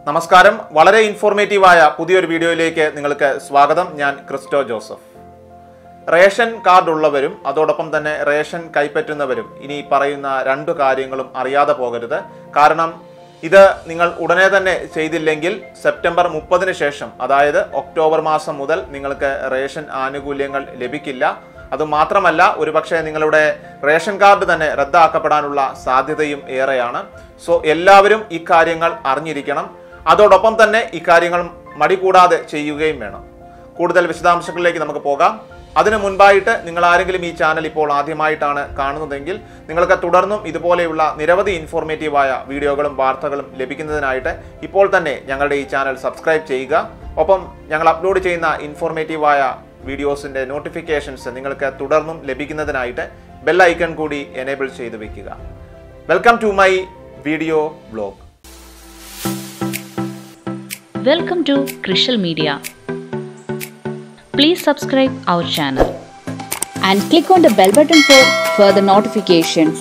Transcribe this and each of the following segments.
നമസ്കാരം വളരെ ഇൻഫോർമേറ്റീവായ പുതിയൊരു വീഡിയോയിലേക്ക് നിങ്ങൾക്ക് സ്വാഗതം ഞാൻ ക്രിസ്റ്റോ ജോസഫ് റേഷൻ കാർഡ് ഉള്ളവരും അതോടൊപ്പം തന്നെ റേഷൻ കൈപ്പറ്റുന്നവരും ഇനി പറയുന്ന രണ്ടു കാര്യങ്ങളും അറിയാതെ പോകരുത് കാരണം ഇത് നിങ്ങൾ ഉടനെ തന്നെ ചെയ്തില്ലെങ്കിൽ സെപ്റ്റംബർ മുപ്പതിന് ശേഷം അതായത് ഒക്ടോബർ മാസം മുതൽ നിങ്ങൾക്ക് റേഷൻ ആനുകൂല്യങ്ങൾ ലഭിക്കില്ല അതുമാത്രമല്ല ഒരുപക്ഷെ നിങ്ങളുടെ റേഷൻ കാർഡ് തന്നെ റദ്ദാക്കപ്പെടാനുള്ള സാധ്യതയും ഏറെയാണ് സോ എല്ലാവരും ഇക്കാര്യങ്ങൾ അറിഞ്ഞിരിക്കണം അതോടൊപ്പം തന്നെ ഇക്കാര്യങ്ങൾ മടി കൂടാതെ ചെയ്യുകയും വേണം കൂടുതൽ വിശദാംശങ്ങളിലേക്ക് നമുക്ക് പോകാം അതിനു മുൻപായിട്ട് നിങ്ങൾ ആരെങ്കിലും ഈ ചാനൽ ഇപ്പോൾ ആദ്യമായിട്ടാണ് കാണുന്നതെങ്കിൽ നിങ്ങൾക്ക് തുടർന്നും ഇതുപോലെയുള്ള നിരവധി ഇൻഫോർമേറ്റീവായ വീഡിയോകളും വാർത്തകളും ലഭിക്കുന്നതിനായിട്ട് ഇപ്പോൾ തന്നെ ഞങ്ങളുടെ ഈ ചാനൽ സബ്സ്ക്രൈബ് ചെയ്യുക ഒപ്പം ഞങ്ങൾ അപ്ലോഡ് ചെയ്യുന്ന ഇൻഫോർമേറ്റീവായ വീഡിയോസിന്റെ നോട്ടിഫിക്കേഷൻസ് നിങ്ങൾക്ക് തുടർന്നും ലഭിക്കുന്നതിനായിട്ട് ബെൽ ഐക്കൺ കൂടി എനേബിൾ ചെയ്ത് വെക്കുക welcome to my video blog Welcome to Krishal Media. Please subscribe our channel. and click on the bell button for further notifications.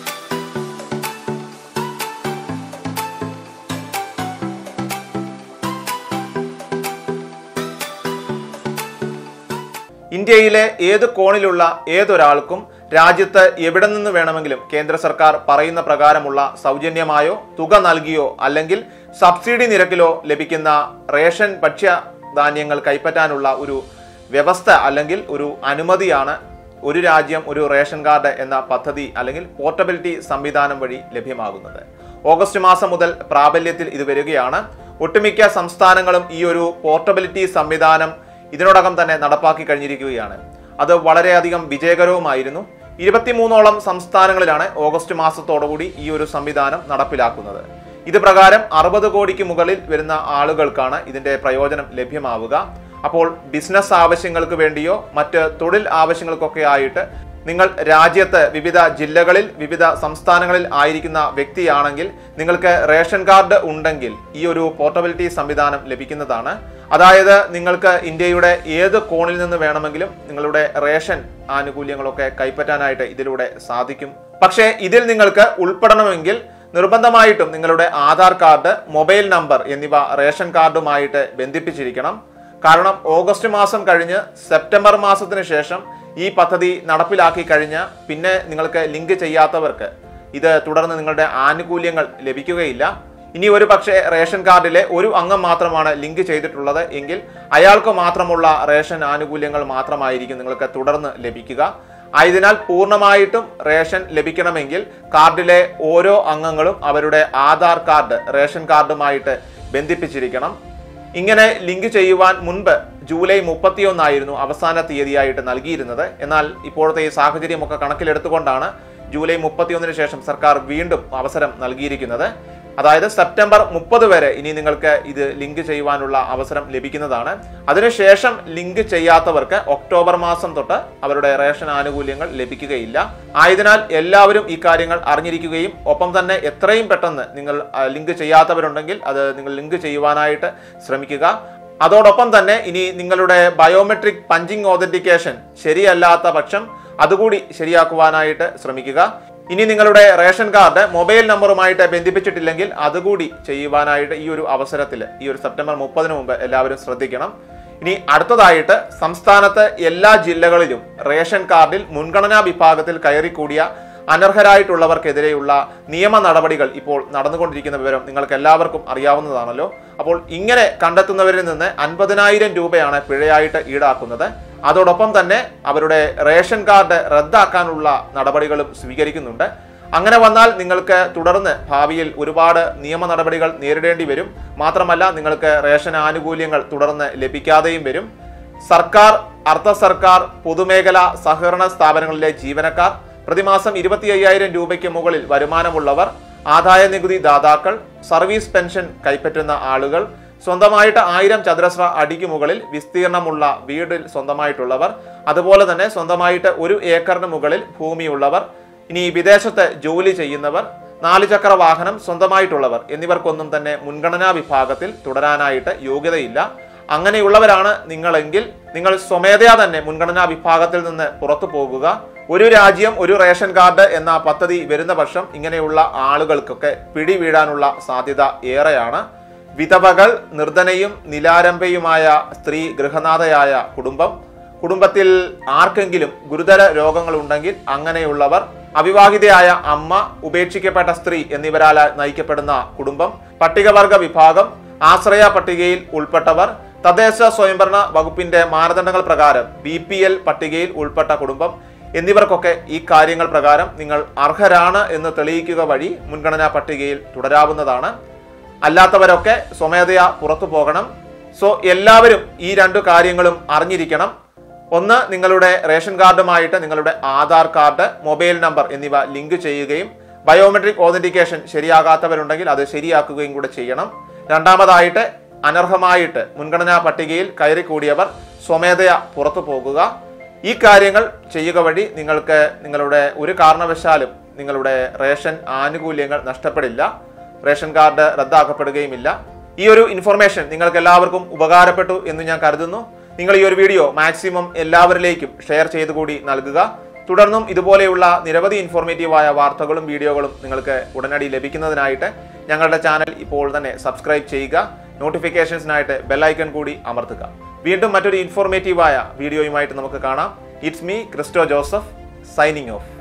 ഇന്ത്യയിലെ ഏത് കോണിലുള്ള ഏതൊരാൾക്കും രാജ്യത്ത് എവിടെ നിന്ന് വേണമെങ്കിലും കേന്ദ്ര സർക്കാർ പറയുന്ന പ്രകാരമുള്ള സൗജന്യമായോ തുക നൽകിയോ അല്ലെങ്കിൽ സബ്സിഡി നിരക്കിലോ ലഭിക്കുന്ന റേഷൻ ഭക്ഷ്യ ധാന്യങ്ങൾ കൈപ്പറ്റാനുള്ള ഒരു വ്യവസ്ഥ അല്ലെങ്കിൽ ഒരു അനുമതിയാണ് ഒരു രാജ്യം ഒരു റേഷൻ കാർഡ് എന്ന പദ്ധതി അല്ലെങ്കിൽ പോർട്ടബിലിറ്റി സംവിധാനം വഴി ലഭ്യമാകുന്നത് ഓഗസ്റ്റ് മാസം മുതൽ പ്രാബല്യത്തിൽ ഇത് വരികയാണ് ഒട്ടുമിക്ക സംസ്ഥാനങ്ങളും ഈ ഒരു പോർട്ടബിലിറ്റി സംവിധാനം ഇതിനോടകം തന്നെ നടപ്പാക്കി കഴിഞ്ഞിരിക്കുകയാണ് അത് വളരെയധികം വിജയകരവുമായിരുന്നു ഇരുപത്തിമൂന്നോളം സംസ്ഥാനങ്ങളിലാണ് ഓഗസ്റ്റ് മാസത്തോടുകൂടി ഈ ഒരു സംവിധാനം നടപ്പിലാക്കുന്നത് ഇത് പ്രകാരം അറുപത് കോടിക്ക് മുകളിൽ വരുന്ന ആളുകൾക്കാണ് ഇതിന്റെ പ്രയോജനം ലഭ്യമാവുക അപ്പോൾ ബിസിനസ് ആവശ്യങ്ങൾക്ക് വേണ്ടിയോ മറ്റ് തൊഴിൽ ആവശ്യങ്ങൾക്കൊക്കെ ആയിട്ട് നിങ്ങൾ രാജ്യത്ത് വിവിധ ജില്ലകളിൽ വിവിധ സംസ്ഥാനങ്ങളിൽ ആയിരിക്കുന്ന വ്യക്തിയാണെങ്കിൽ നിങ്ങൾക്ക് റേഷൻ കാർഡ് ഉണ്ടെങ്കിൽ ഈ ഒരു പോർട്ടബിലിറ്റി സംവിധാനം ലഭിക്കുന്നതാണ് അതായത് നിങ്ങൾക്ക് ഇന്ത്യയുടെ ഏത് കോണിൽ നിന്ന് വേണമെങ്കിലും നിങ്ങളുടെ റേഷൻ ആനുകൂല്യങ്ങളൊക്കെ കൈപ്പറ്റാനായിട്ട് ഇതിലൂടെ സാധിക്കും പക്ഷേ ഇതിൽ നിങ്ങൾക്ക് ഉൾപ്പെടണമെങ്കിൽ നിർബന്ധമായിട്ടും നിങ്ങളുടെ ആധാർ കാർഡ് മൊബൈൽ നമ്പർ എന്നിവ റേഷൻ കാർഡുമായിട്ട് ബന്ധിപ്പിച്ചിരിക്കണം കാരണം ഓഗസ്റ്റ് മാസം കഴിഞ്ഞ് സെപ്റ്റംബർ മാസത്തിന് ശേഷം ഈ പദ്ധതി നടപ്പിലാക്കി കഴിഞ്ഞ് പിന്നെ നിങ്ങൾക്ക് ലിങ്ക് ചെയ്യാത്തവർക്ക് ഇത് തുടർന്ന് നിങ്ങളുടെ ആനുകൂല്യങ്ങൾ ലഭിക്കുകയില്ല ഇനി ഒരു പക്ഷേ റേഷൻ കാർഡിലെ ഒരു അംഗം മാത്രമാണ് ലിങ്ക് ചെയ്തിട്ടുള്ളത് എങ്കിൽ അയാൾക്ക് മാത്രമുള്ള റേഷൻ ആനുകൂല്യങ്ങൾ മാത്രമായിരിക്കും നിങ്ങൾക്ക് തുടർന്ന് ലഭിക്കുക ആയതിനാൽ പൂർണ്ണമായിട്ടും റേഷൻ ലഭിക്കണമെങ്കിൽ കാർഡിലെ ഓരോ അംഗങ്ങളും അവരുടെ ആധാർ കാർഡ് റേഷൻ കാർഡുമായിട്ട് ബന്ധിപ്പിച്ചിരിക്കണം ഇങ്ങനെ ലിങ്ക് ചെയ്യുവാൻ മുൻപ് ജൂലൈ മുപ്പത്തിയൊന്നായിരുന്നു അവസാന തീയതിയായിട്ട് നൽകിയിരുന്നത് എന്നാൽ ഇപ്പോഴത്തെ ഈ സാഹചര്യമൊക്കെ കണക്കിലെടുത്തുകൊണ്ടാണ് ജൂലൈ മുപ്പത്തിയൊന്നിന് ശേഷം സർക്കാർ വീണ്ടും അവസരം നൽകിയിരിക്കുന്നത് അതായത് സെപ്റ്റംബർ മുപ്പത് വരെ ഇനി നിങ്ങൾക്ക് ഇത് ലിങ്ക് ചെയ്യുവാനുള്ള അവസരം ലഭിക്കുന്നതാണ് അതിനുശേഷം ലിങ്ക് ചെയ്യാത്തവർക്ക് ഒക്ടോബർ മാസം തൊട്ട് അവരുടെ റേഷൻ ആനുകൂല്യങ്ങൾ ലഭിക്കുകയില്ല ആയതിനാൽ എല്ലാവരും ഈ കാര്യങ്ങൾ അറിഞ്ഞിരിക്കുകയും ഒപ്പം തന്നെ എത്രയും പെട്ടെന്ന് നിങ്ങൾ ആ, ലിങ്ക് ചെയ്യാത്തവരുണ്ടെങ്കിൽ അത് നിങ്ങൾ ലിങ്ക് ചെയ്യുവാനായിട്ട് ശ്രമിക്കുക അതോടൊപ്പം തന്നെ ഇനി നിങ്ങളുടെ ബയോമെട്രിക് പഞ്ചിങ് ഓതന്റിക്കേഷൻ ശരിയല്ലാത്ത പക്ഷം അതുകൂടി ശരിയാക്കുവാനായിട്ട് ശ്രമിക്കുക ഇനി നിങ്ങളുടെ റേഷൻ കാർഡ് മൊബൈൽ നമ്പറുമായിട്ട് ബന്ധിപ്പിച്ചിട്ടില്ലെങ്കിൽ അതുകൂടി ചെയ്യുവാനായിട്ട് ഈ ഒരു അവസരത്തിൽ ഈ ഒരു സെപ്റ്റംബർ മുപ്പതിന് മുമ്പ് എല്ലാവരും ശ്രദ്ധിക്കണം ഇനി അടുത്തതായിട്ട് സംസ്ഥാനത്ത് എല്ലാ ജില്ലകളിലും റേഷൻ കാർഡിൽ മുൻഗണനാ വിഭാഗത്തിൽ കയറിക്കൂടിയ അനർഹരായിട്ടുള്ളവർക്കെതിരെയുള്ള നിയമ നടപടികൾ ഇപ്പോൾ നടന്നുകൊണ്ടിരിക്കുന്ന വിവരം നിങ്ങൾക്ക് എല്ലാവർക്കും അറിയാവുന്നതാണല്ലോ അപ്പോൾ ഇങ്ങനെ കണ്ടെത്തുന്നവരിൽ നിന്ന് അൻപതിനായിരം രൂപയാണ് പിഴയായിട്ട് ഈടാക്കുന്നത് അതോടൊപ്പം തന്നെ അവരുടെ റേഷൻ കാർഡ് റദ്ദാക്കാനുള്ള നടപടികളും സ്വീകരിക്കുന്നുണ്ട് അങ്ങനെ വന്നാൽ നിങ്ങൾക്ക് തുടർന്ന് ഭാവിയിൽ ഒരുപാട് നിയമ നടപടികൾ നേരിടേണ്ടി വരും മാത്രമല്ല നിങ്ങൾക്ക് റേഷൻ ആനുകൂല്യങ്ങൾ തുടർന്ന് ലഭിക്കാതെയും വരും സർക്കാർ അർദ്ധ സർക്കാർ പൊതുമേഖല സഹകരണ സ്ഥാപനങ്ങളിലെ ജീവനക്കാർ പ്രതിമാസം ഇരുപത്തി അയ്യായിരം രൂപയ്ക്ക് മുകളിൽ വരുമാനമുള്ളവർ ആദായ നികുതി ദാതാക്കൾ സർവീസ് പെൻഷൻ കൈപ്പറ്റുന്ന ആളുകൾ സ്വന്തമായിട്ട് ആയിരം ചതുരശ്ര അടിക്ക് മുകളിൽ വിസ്തീർണമുള്ള വീടിൽ സ്വന്തമായിട്ടുള്ളവർ അതുപോലെ തന്നെ സ്വന്തമായിട്ട് ഒരു ഏക്കറിന് മുകളിൽ ഭൂമിയുള്ളവർ ഇനി വിദേശത്ത് ജോലി ചെയ്യുന്നവർ നാല് ചക്ര വാഹനം സ്വന്തമായിട്ടുള്ളവർ എന്നിവർക്കൊന്നും തന്നെ മുൻഗണനാ വിഭാഗത്തിൽ തുടരാനായിട്ട് യോഗ്യതയില്ല അങ്ങനെയുള്ളവരാണ് നിങ്ങളെങ്കിൽ നിങ്ങൾ സ്വമേധയാ തന്നെ മുൻഗണനാ വിഭാഗത്തിൽ നിന്ന് പുറത്തു പോകുക ഒരു രാജ്യം ഒരു റേഷൻ കാർഡ് എന്ന പദ്ധതി വരുന്ന പക്ഷം ഇങ്ങനെയുള്ള ആളുകൾക്കൊക്കെ പിടി വീഴാനുള്ള സാധ്യത ഏറെയാണ് വിധവകൾ നിർധനയും നിലാരംഭയുമായ സ്ത്രീ ഗൃഹനാഥയായ കുടുംബം കുടുംബത്തിൽ ആർക്കെങ്കിലും ഗുരുതര രോഗങ്ങളുണ്ടെങ്കിൽ അങ്ങനെയുള്ളവർ അവിവാഹിതയായ അമ്മ ഉപേക്ഷിക്കപ്പെട്ട സ്ത്രീ എന്നിവരാൽ നയിക്കപ്പെടുന്ന കുടുംബം പട്ടികവർഗ വിഭാഗം ആശ്രയ പട്ടികയിൽ ഉൾപ്പെട്ടവർ തദ്ദേശ സ്വയംഭരണ വകുപ്പിന്റെ മാനദണ്ഡങ്ങൾ പ്രകാരം ബി പി എൽ പട്ടികയിൽ ഉൾപ്പെട്ട കുടുംബം എന്നിവർക്കൊക്കെ ഈ കാര്യങ്ങൾ പ്രകാരം നിങ്ങൾ അർഹരാണ് എന്ന് തെളിയിക്കുക വഴി മുൻഗണനാ പട്ടികയിൽ തുടരാവുന്നതാണ് അല്ലാത്തവരൊക്കെ സ്വമേധയാ പുറത്തു പോകണം സോ എല്ലാവരും ഈ രണ്ടു കാര്യങ്ങളും അറിഞ്ഞിരിക്കണം ഒന്ന് നിങ്ങളുടെ റേഷൻ കാർഡുമായിട്ട് നിങ്ങളുടെ ആധാർ കാർഡ് മൊബൈൽ നമ്പർ എന്നിവ ലിങ്ക് ചെയ്യുകയും ബയോമെട്രിക് ഓതന്റിക്കേഷൻ ശരിയാകാത്തവരുണ്ടെങ്കിൽ അത് ശരിയാക്കുകയും കൂടെ ചെയ്യണം രണ്ടാമതായിട്ട് അനർഹമായിട്ട് മുൻഗണനാ പട്ടികയിൽ കയറി കൂടിയവർ സ്വമേധയാ പുറത്തു പോകുക ഈ കാര്യങ്ങൾ ചെയ്യുക വഴി നിങ്ങൾക്ക് നിങ്ങളുടെ ഒരു കാരണവശാലും നിങ്ങളുടെ റേഷൻ ആനുകൂല്യങ്ങൾ നഷ്ടപ്പെടില്ല റേഷൻ കാർഡ് റദ്ദാക്കപ്പെടുകയുമില്ല ഈ ഒരു ഇൻഫർമേഷൻ നിങ്ങൾക്ക് എല്ലാവർക്കും ഉപകാരപ്പെട്ടു എന്ന് ഞാൻ കരുതുന്നു നിങ്ങൾ ഈ ഒരു വീഡിയോ മാക്സിമം എല്ലാവരിലേക്കും ഷെയർ ചെയ്തു കൂടി നൽകുക തുടർന്നും ഇതുപോലെയുള്ള നിരവധി ഇൻഫോർമേറ്റീവായ വാർത്തകളും വീഡിയോകളും നിങ്ങൾക്ക് ഉടനടി ലഭിക്കുന്നതിനായിട്ട് ഞങ്ങളുടെ ചാനൽ ഇപ്പോൾ തന്നെ സബ്സ്ക്രൈബ് ചെയ്യുക നോട്ടിഫിക്കേഷൻസിനായിട്ട് ബെല്ലൈക്കൺ കൂടി അമർത്തുക വീണ്ടും മറ്റൊരു ഇൻഫോർമേറ്റീവായ വീഡിയോയുമായിട്ട് നമുക്ക് കാണാം it's me Christo Joseph signing of